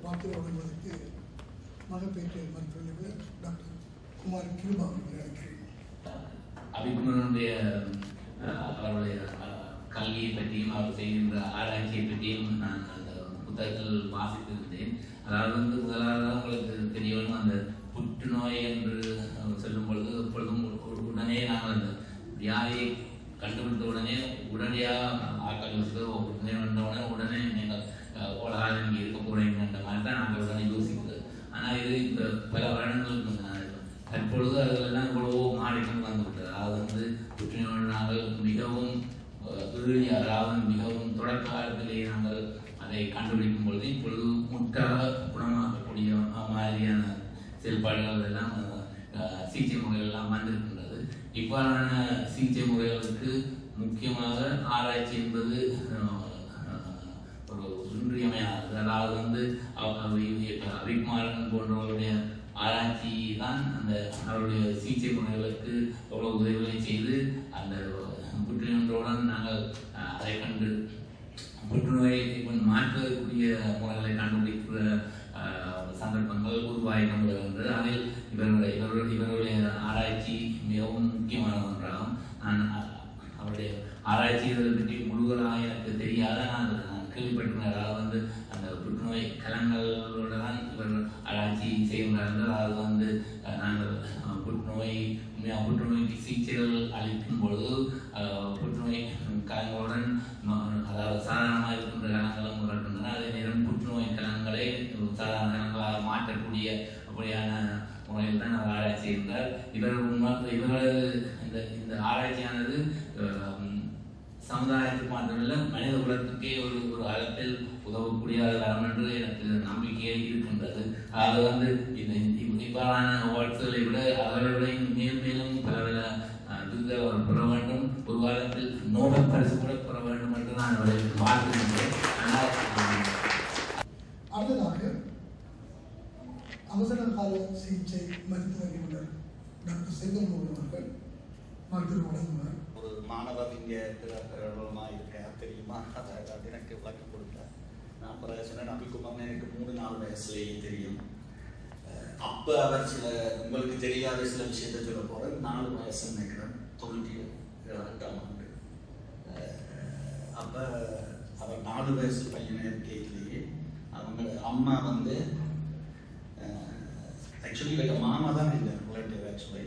வாழ்த்து வழங்குவதற்கு மகப்பேற்று மருத்துவ நிபுணர் டாக்டர் குமார் கிருபா அவர்களை அழைக்கிறேன் அபிகுமரனுடைய அஹ், அவருடைய அஹ், கல்வியை பற்றியும் அவர் செய்கின்ற ஆராய்ச்சியை பற்றியும் நான் அந்த புத்தகத்தில் வாசித்திருந்தேன் அதாவது வந்து முதலாவது உங்களுக்கு தெரிய வேணும் அந்த புற்றுநோய் என்று அவர் சொல்லும் பொழுது எப்பொழுதும் ஒரு- உடனே நாங்கள் அந்த வியாதியை கண்டுபிடித்த உடனே உடனடியாக ஆக்கள் வந்து உடனே வந்தவுடனே உடனே நீங்கள் அஹ், உலகால் இங்கே இருக்க போறீங்கன்ற மாதிரி தான் நாங்கள் உடனே யோசிக்கிறது ஆனால் இது இந்த பல வருடங்களுக்கு முன்னாடி தற்பொழுது அதெல்லாம் இவ்வளவோ மாறிக்கொண்டு வந்துவிட்டது அதாவது வந்து புற்றுநோய் நாங்கள் மிகவும் அஹ், early, அதாவது மிகவும் தொடக்க காலத்திலேயே நாங்கள் அதை கண்டுபிடிக்கும் பொழுது இப்பொழுது முற்றாக குணமாக்கக்கூடிய அஹ், மாதிரியான செயல்பாடுகள் எல்லாம் அஹ், சிகிச்சை முறைகள் எல்லாம் வந்திருக்கின்றது இவ்வாறான சிகிச்சை முறைகளுக்கு முக்கியமாக ஆராய்ச்சி என்பது அஹ், அஹ், ஒரு இன்றியமையாதது அதாவது வந்து அவ- அவ- அபிகுமாரன் போன்றவர்களுடைய ஆராய்ச்சி தான் அந்த அவருடைய சிகிச்சை முறைகளுக்கு எவ்வளவு உதவிகளை செய்து அந்த புற்றுநோயுடன் நாங்கள் அஹ், அதை கண்டு புற்றுநோயை இப்ப மாற்றுவதற்குரிய முறைகளை கண்டுபிடிக்கிற அஹ், சந்தர்ப்பங்கள் உருவாகி கொண்டு வருகின்றது அதில் இவருடைய இவருடைய இவருடைய ஆராய்ச்சி மிகவும் முக்கியமான ஒன்றாகும் நான் அ- அவருடைய ஆராய்ச்சிகள் பற்றி முழுவதாக எனக்கு தெரியாத நான் நான் கேள்விப்பட்டிருந்தேன் அதாவது வந்து அந்த புற்றுநோய் கலங்களோட தான் இவர் ஆராய்ச்சி செய்கிறார்கள் அதாவது வந்து அஹ், நாங்கள் அஹ், புற்றுநோய் உண்மையாக புற்றுநோய்க்கு சிகிச்சைகள் அளிக்கும் பொழுது அஹ், புற்றுநோய் கலங்களுடன் ம- அதாவது சாதாரணமாக இருக்கின்ற கலங்களும் இருக்கின்றன அதே நேரம் புற்றுநோய் கலங்களை சாதாரண கலங்களாக மாற்றக்கூடிய அப்படியான முறையில் தான் அவர் ஆராய்ச்சி செய்கின்றார் இவர் உண்மை இவர்கள் இந்த இந்த ஆராய்ச்சியானது அஹ், சமுதாயத்துக்கு மாத்திரமல்ல மனித குலத்துக்கே ஒரு ஒரு அளத்தில் உதவக்கூடிய வரம் என்று எனக்கு நம்பிக்கை இருக்கின்றது அது வந்து இந்த இவ்- இவ்வாறான அவார்ட்ஸ்களை விட அவரை விட இன்னும் மேலும் மேலும் பல பல அஹ், விருதுகளை அவர் பெற வேண்டும் ஒரு காலத்தில் நோபல் பரிசு கூட பெற வேண்டும் என்று நான் அவரை வாழ்த்துகின்றேன் ஆனால் அஹ், அடுத்ததாக அவசர கால சிகிச்சை மருத்துவ நிபுணர் டாக்டர் செங்கல்மோகன் அவர்கள் மருத்துவ வழங்குவார் ஒரு மாணவர் இங்கே பிரபலமாக இருக்கார் தெரியுமா அதை அது எனக்கு விளக்கம் கொடுத்தார் நான் பிறகு சொன்னேன் அபிகுமார்னு எனக்கு மூணு நாலு வயசுலேயே தெரியும் அஹ் அப்ப அவர் சில உங்களுக்கு தெரியாத சில விஷயத்த சொல்ல போறார் நாலு வயசு நினைக்கிறேன் தொண்ணூற்றி எட்டாம் ஆண்டு அஹ் அப்ப அவர் நாலு வயசு பையனை இருக்கையிலேயே அவங்க அம்மா வந்து ஆக்சுவலி இவங்க மாமா தான் இல்லை ரிலேட்டிவ் ஆக்சுவலி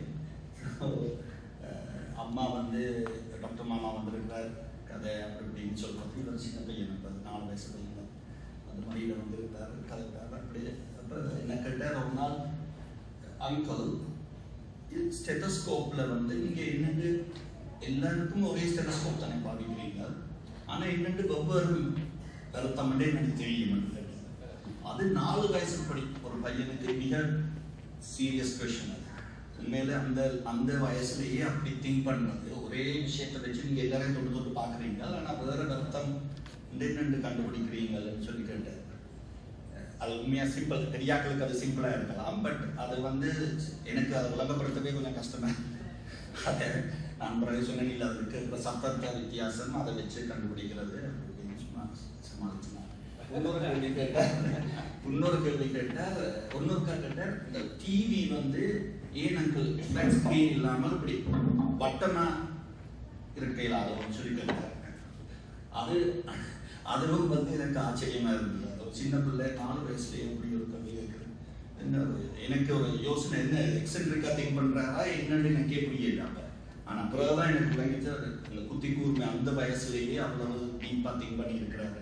அம்மா வந்து டாக்டர் மாமா வந்திருக்கிறார் கதை அப்படி இப்படின்னு சொல்லும்போது இவர் சின்ன பையன் இப்போ நாலு வயசு பையன் அந்த மடியில் வந்திருந்தார் கதைக்கார் அப்படியே அப்போ என்ன கேட்டார் ஒரு நாள் அங்கிள் ஸ்டெத்தஸ்கோப்பில் வந்து நீங்கள் என்னென்று எல்லாருக்கும் ஒரே ஸ்டெத்தஸ்கோப் தானே பாவிக்கிறீங்க ஆனால் என்னென்று வெவ்வேறு வருத்தம் எனக்கு தெரியும் அது நாலு வயசு படி ஒரு பையனுக்கு மிக சீரியஸ் கொஷன் அது உண்மையில அந்த அந்த வயசுலயே அப்படி திங்க் பண்ணது ஒரே விஷயத்தை வச்சு நீங்க எல்லாரையும் தொட்டு தொட்டு பாக்குறீங்க ஆனா வேற அர்த்தம் என்னென்னு கண்டுபிடிக்கிறீங்கன்னு சொல்லி கேட்டார் அது உண்மையா சிம்பிள் பெரியாக்களுக்கு அது சிம்பிளா இருக்கலாம் பட் அது வந்து எனக்கு அதை விளங்கப்படுத்தவே கொஞ்சம் கஷ்டமா அதை நான் பிறகு சொன்னேன் இல்லை அதுக்கு இருக்கிற சத்தத்த வித்தியாசம் அதை வச்சு கண்டுபிடிக்கிறது அப்படின்னு சும்மா சமாளிச்சுனா இன்னொரு கேள்வி கேட்டார் இன்னொரு கேள்வி கேட்டார் இன்னொரு கேட்டார் இந்த டிவி வந்து ஏன் அங்கிள் ஃபிளாட் ஸ்கிரீன் இல்லாமல் இப்படி வட்டமா இருக்கையில் ஆகும் சொல்லி கேட்டார் அது அதுவும் வந்து எனக்கு ஆச்சரியமா இருந்தது ஒரு சின்ன பிள்ளை நாலு வயசுலயே எப்படி ஒரு கல்வி கேட்குறது என்ன ஒரு- எனக்கு ஒரு யோசனை என்ன எக்ஸென்ட்ரிக்கா திங்க் பண்றாரா என்னன்னு எனக்கே புரியல அப்ப ஆனா பிறகுதான் எனக்கு விளங்கிச்சு அது இந்த குத்தி கூர்மை அந்த வயசுலயே அவ்வளவு டீப்பா திங்க் பண்ணி இருக்கிறாரு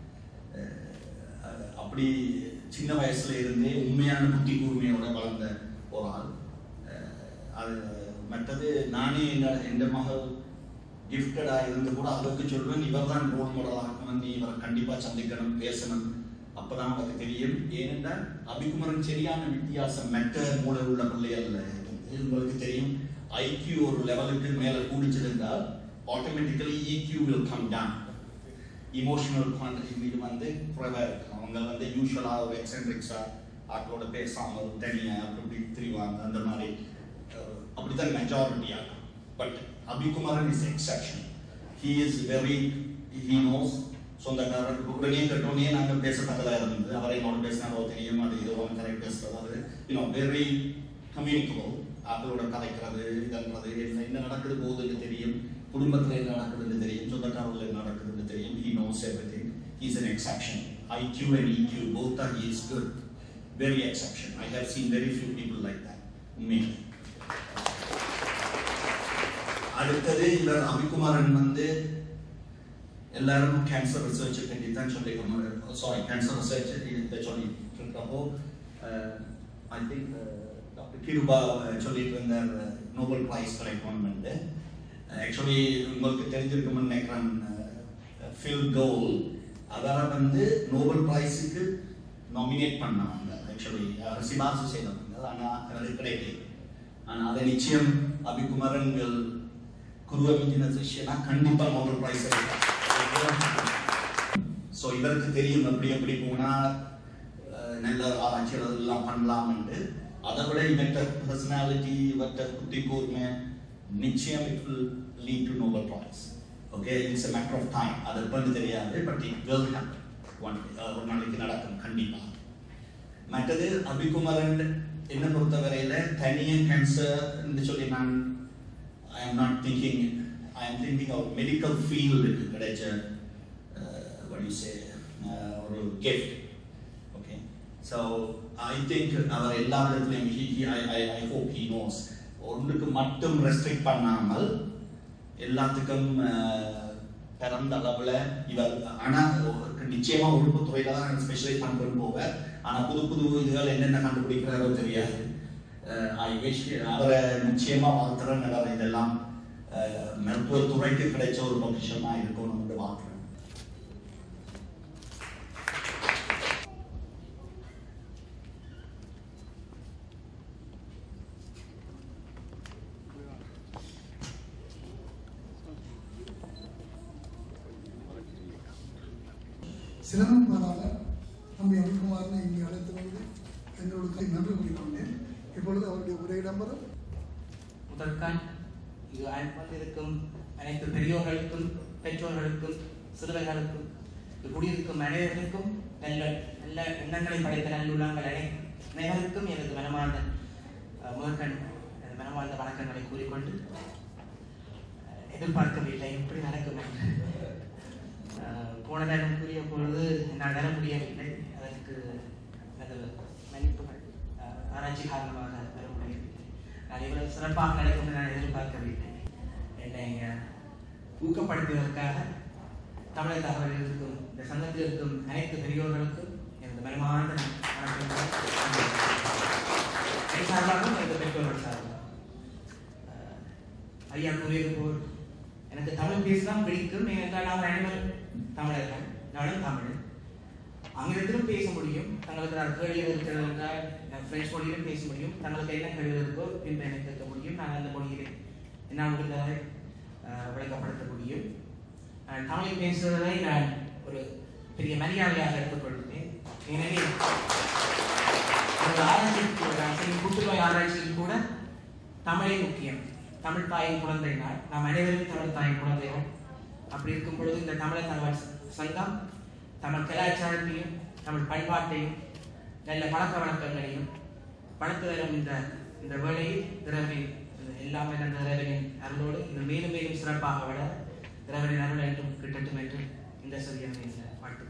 அஹ் அப்படி சின்ன வயசுல இருந்தே உண்மையான புத்தி கூர்மையோட வளர்ந்த ஒரு ஆள் அஹ் அது மற்றது நானே என்ன- எந்த மகள் கிஃப்டடா இருந்து கூட அவருக்கு சொல்வேன் இவர் தான் ரோல் மாடலாக இருக்கணும் நீ இவரை கண்டிப்பா சந்திக்கணும் பேசணும் அப்பதான் அவருக்கு தெரியும் ஏனென்றால் அபிகுமரன் சரியான வித்தியாசம் மற்ற மூளை உள்ள பிள்ளைகள் அல்ல. இது உங்களுக்கு தெரியும் ஐக்கியூ ஒரு லெவலுக்கு மேல கூடிச்சிருந்தால் automatically EQ will come down emotional quantity மீது வந்து குறைவாக இருக்கும் அவங்க வந்து யூஸ்வலாக ஒரு எக்ஸென்ட்ரிக்ஸா ஆட்களோட பேசாமல் தனியா அப்படி இப்படி திரிவாங்க அந்த மாதிரி அஹ், அப்படிதான் மெஜாரிட்டி ஆகும் but Abhikumaran is exception he is very he knows சொந்தக்காரருக்கு உடனே கட்டோனே நாங்கள் பேசத்தக்கதாக இருந்தது அவரை என்னோட பேசினாரோ தெரியும் அது இது ஒன்று கதை பேசுறது அது இன்னும் வெரி கம்யூனிகபிள் அவங்களோட கதைக்கிறது இதன்றது என்ன என்ன நடக்குது போகுதுன்னு தெரியும் குடும்பத்தில் என்ன நடக்குதுன்னு தெரியும் சொந்தக்காரர்கள் என்ன நடக்குதுன்னு தெரியும் he knows everything he's an exception IQ and EQ both are he is good very exception I have seen very few people like that உண்மையிலே அடுத்தது இவர் அபிகுமாரன் வந்து எல்லாரும் கேன்சர் ரிசர்ச் பற்றி தான் சொல்லி சாரி கேன்சர் ரிசர்ச் இதை சொல்லிட்டு இருக்கிறப்போ ஐ திங்க் டாக்டர் கிருபா சொல்லிட்டு இருந்தார் நோபல் பிரைஸ் கிடைக்கணும்னு ஆக்சுவலி உங்களுக்கு தெரிஞ்சிருக்கும்னு நினைக்கிறேன் ஃபில் கோல் அவரை வந்து நோபல் பிரைஸுக்கு நாமினேட் பண்ணாங்க ஆக்சுவலி சிபார்சு செய்தவங்க ஆனால் அது கிடைக்கல ஆனால் அதை நிச்சயம் அபிகுமாரன்கள் குருவை மிஞ்சின சிஷ்யனா கண்டிப்பா நோபல் பிரைஸ் ஸோ இவருக்கு தெரியும் எப்படி எப்படி போனா அஹ், நல்ல ஆராய்ச்சிகள் எல்லாம் பண்ணலாம்னு அதை விட இவற்ற பர்சனாலிட்டி இவற்ற புத்தி கூர்மை நிச்சயம் it will lead to Nobel prize okay it's a matter of time அது எப்பன்னு தெரியாது but it will happen one ஒரு நாளைக்கு நடக்கும் கண்டிப்பா மற்றது அபிகுமரன் என்ன பொறுத்தவரையில தனிய கேன்சர் சொல்லி நான் I am not thinking I am thinking அவர் மெடிக்கல் ஃபீல்டுக்கு கிடைச்ச what do you say uh, ஒரு gift okay so I think அவர் எல்லா இடத்துலையும் he, he, I, I, I hope he knows ஒன்றுக்கு மட்டும் ரெஸ்ட்ரிக்ட் பண்ணாமல் எல்லாத்துக்கும் அஹ், பிறந்த அளவில் இவர் ஆனால் நிச்சயமா உறுப்பு துறையில தான் ஸ்பெஷலைஸ் பண்ணிட்டு போவார் ஆனால் புது புது இதுகள் என்னென்ன கண்டுபிடிக்கிறாரோ தெரியாது ஐ விஷ் அவரை நிச்சயமா வாழ்த்துறேன் அவர் இதெல்லாம் அஹ், மருத்துவத்துறைக்கு கிடைச்ச ஒரு பொசிஷனா இருக்கணும்னு வாழ்த்துறேன் சிரமம் பாராத தம்பி அருண்குமாரனை இங்கே அழைத்து வந்து எங்களோட கை நன்றி கூறிக்கொண்டேன் இப்பொழுது அவருடைய உரை இடம்பெறும் முதற்கான் இங்கு வந்திருக்கும் அனைத்து பெரியோர்களுக்கும் பெற்றோர்களுக்கும் சிறுவர்களுக்கும் இங்கு குடியிருக்கும் அனைவருக்கும் நல்ல நல்ல எண்ணங்களை படைத்த நல்லுள்ளங்கள் அனை அனைவருக்கும் எனது மனமார்ந்த அஹ், முதற்கண் எனது மனமார்ந்த வணக்கங்களை கூறிக்கொண்டு அஹ், எதிர்பார்க்கவில்லை இப்படி நடக்கும் என்று அஹ், போன நேரம் கூறிய பொழுது நான் வர முடியவில்லை அதற்கு எனது மன்னிப்புகள் அஹ், ஆராய்ச்சி காரணமாக வர முடியவில்லை நான் இவ்வளவு சிறப்பாக நடக்கும் என்று நான் எதிர்பார்க்கவில்லை என்னை அஹ், ஊக்கப்படுத்துவதற்காக தமிழக தகவல் இருக்கும் இந்த சங்கத்தில் இருக்கும் அனைத்து பெரியோர்களுக்கும் எனது மனமார்ந்த வணக்கங்களை என் சார்பாகவும் எனது பெற்றோர்கள் சார்பாக அஹ், ஐயா கூறியது போல் எனக்கு தமிழ் பேசலாம் பிடிக்கும் ஏனென்றால் நாம் அனைவரும் தமிழர்கள் நானும் தமிழ் ஆங்கிலத்திலும் பேச முடியும் தங்களுக்கு நான் கேள்வி இருக்கிறது என்றால் நான் பிரெஞ்சு மொழியிலும் பேச முடியும் தங்களுக்கு என்ன கேள்வி இருக்கோ பின்பு எனக்கு கேட்க முடியும் நான் அந்த மொழியிலே என்னால் முடிந்ததை அஹ், விளக்கப்படுத்த முடியும் நான் தமிழில் பேசுவதை நான் ஒரு பெரிய மரியாதையாக எடுத்துக்கொள்கிறேன் ஏனெனில் ஒரு ஆராய்ச்சிக்கு நான் செய்யும் புற்றுநோய் ஆராய்ச்சியில் கூட தமிழே முக்கியம் தமிழ் தாயின் குழந்தை நாள் நாம் அனைவரும் தமிழ் தாயின் குழந்தைகள் அப்படி இருக்கும் பொழுது இந்த தமிழர் தகவல் சங்கம் தமிழ் கலாச்சாரத்தையும் தமிழ் பண்பாட்டையும் நல்ல பழக்க வழக்கங்களையும் வளர்த்து வரும் இந்த இந்த வேளையில் இறைவனின் எல்லாமே நல்ல இறைவனின் அருளோடு இது மேலும் மேலும் சிறப்பாக வளர இறைவனின் அருள் என்றும் கிட்டட்டும் என்று இந்த சரியான வாழ்த்து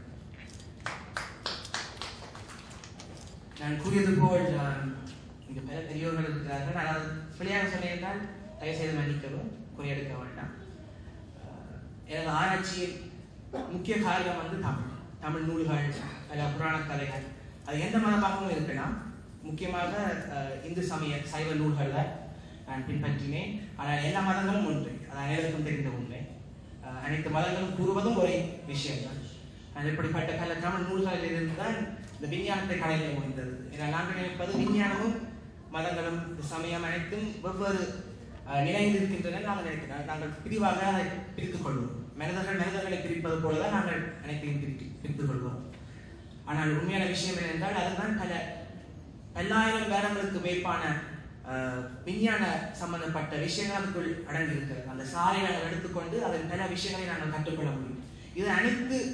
நான் கூறியது போல் நான் இங்க பல பெரியோர்கள் இருக்கிறார்கள் நான் அது பிழையாக சொன்னேன் தயவு செய்து மன்னிக்கவும் குறியெடுக்க வேண்டாம் அஹ், எனது ஆராய்ச்சியில் முக்கிய காரணம் வந்து தமிழ் தமிழ் நூல்கள் பல புராண கதைகள் அது எந்த மதமாகவும் இருக்கலாம் முக்கியமாக அஹ், இந்து சமய சைவ நூல்கள் தான் நான் பின்பற்றினேன் ஆனால் எல்லா மதங்களும் ஒன்று அது அனைவருக்கும் தெரிந்த உண்மை அஹ், அனைத்து மதங்களும் கூறுவதும் ஒரே விஷயம்தான் அது இப்படிப்பட்ட பல தமிழ் நூல்களில் இருந்துதான் இந்த விஞ்ஞானத்தை கலையில முடிந்தது ஏன்னா நாங்கள் நினைப்பது விஞ்ஞானமும் மதங்களும் இந்த சமயம் அனைத்தும் வெவ்வேறு அஹ், நிலையில் இருக்கின்றன நாங்கள் நினைக்கிறோம் நாங்கள் பிரிவாக அதை பிரித்துக் கொள்வோம் மனிதர்கள் மனிதர்களை பிரிப்பது போலதான் நாங்கள் அனைத்தையும் பிரித்து பிரித்துக் கொள்வோம் ஆனால் உண்மையான விஷயம் என்னென்றால் அதுதான் பல பல்லாயிரம் வேரங்களுக்கு மேற்பான அஹ், விஞ்ஞான சம்பந்தப்பட்ட விஷயங்கள் அதுக்குள் அடங்கி இருக்கிறது அந்த சாரை நாங்கள் எடுத்துக்கொண்டு அதன் பல விஷயங்களை நாங்கள் கற்றுக்கொள்ள முடியும் இது அனைத்து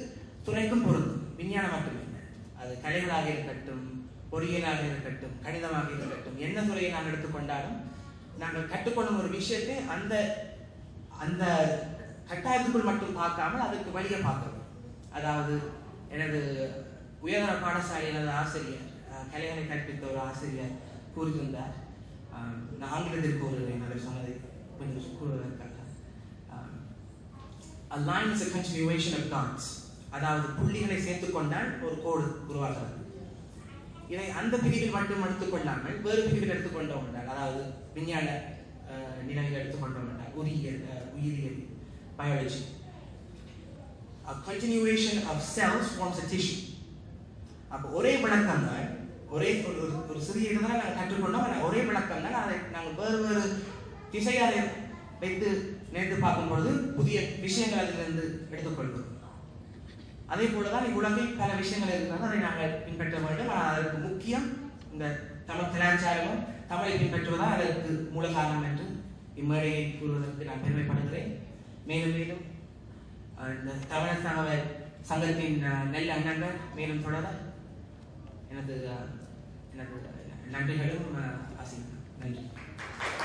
துறைக்கும் பொருந்தும் விஞ்ஞானம் மட்டுமே அது கலைகளாக இருக்கட்டும் பொறியியலாக இருக்கட்டும் கணிதமாக இருக்கட்டும் என்ன துறையை நாம் எடுத்துக்கொண்டாலும் நாங்கள் கற்றுக்கொள்ளும் ஒரு விஷயத்தை அந்த அந்த கட்டாயத்துக்குள் மட்டும் பார்க்காமல் அதுக்கு வழியை பார்க்கணும் அதாவது எனது உயர்தர பாடசாலை எனது ஆசிரியர் அஹ், கலைகளை கற்பித்த ஒரு ஆசிரியர் கூறியிருந்தார் அஹ், நான் ஆங்கிலத்தில் கூறுகிறேன் அவர் சொன்னதை கொஞ்சம் கூறுவதற்காக அஹ், A line is a continuation of dots. அதாவது புள்ளிகளை சேர்த்துக் கொண்டால் ஒரு கோடு உருவாகிறது இதை அந்த பிரிவில் மட்டும் எடுத்துக்கொள்ளாமல் வேறு பிரிவில் எடுத்துக்கொண்டோம் என்றால் அதாவது விஞ்ஞான அஹ், நிலையில் எடுத்துக்கொண்டோம் என்றால் உயிரியல் அஹ், உயிரியல் biology A continuation of cells forms a tissue. அப்போ ஒரே விளக்கம் தான் ஒரே ஒரு ஒரு- ஒரு சிறிய இதுதான் நாங்கள் கற்றுக்கொண்டோம் ஆனால் ஒரே விளக்கம் தான் அதை நாங்கள் வேறு வேறு திசையாரை வைத்து நினைத்து பார்க்கும் பொழுது புதிய விஷயங்கள் அதிலிருந்து எடுத்துக்கொள்கிறோம் அதே போல தான் இவ்வுலகில் பல விஷயங்கள் இருக்கிறது அதை நாங்கள் பின்பற்ற வேண்டும் ஆனால் அதற்கு முக்கியம் இந்த தமிழ் கலாச்சாரமும் தமிழை பின்பற்றுவதுதான் அதற்கு மூல காரணம் என்று இம்மேடையை கூறுவதற்கு நான் பெருமைப்படுகிறேன் மேலும் மேலும் அஹ், இந்த தமிழர் தகவல் சங்கத்தின் அஹ், நெல் அண்ணங்கள் மேலும் தொடர எனது அஹ், எனது நன்றிகளும் அஹ், ஆசைகளும் நன்றி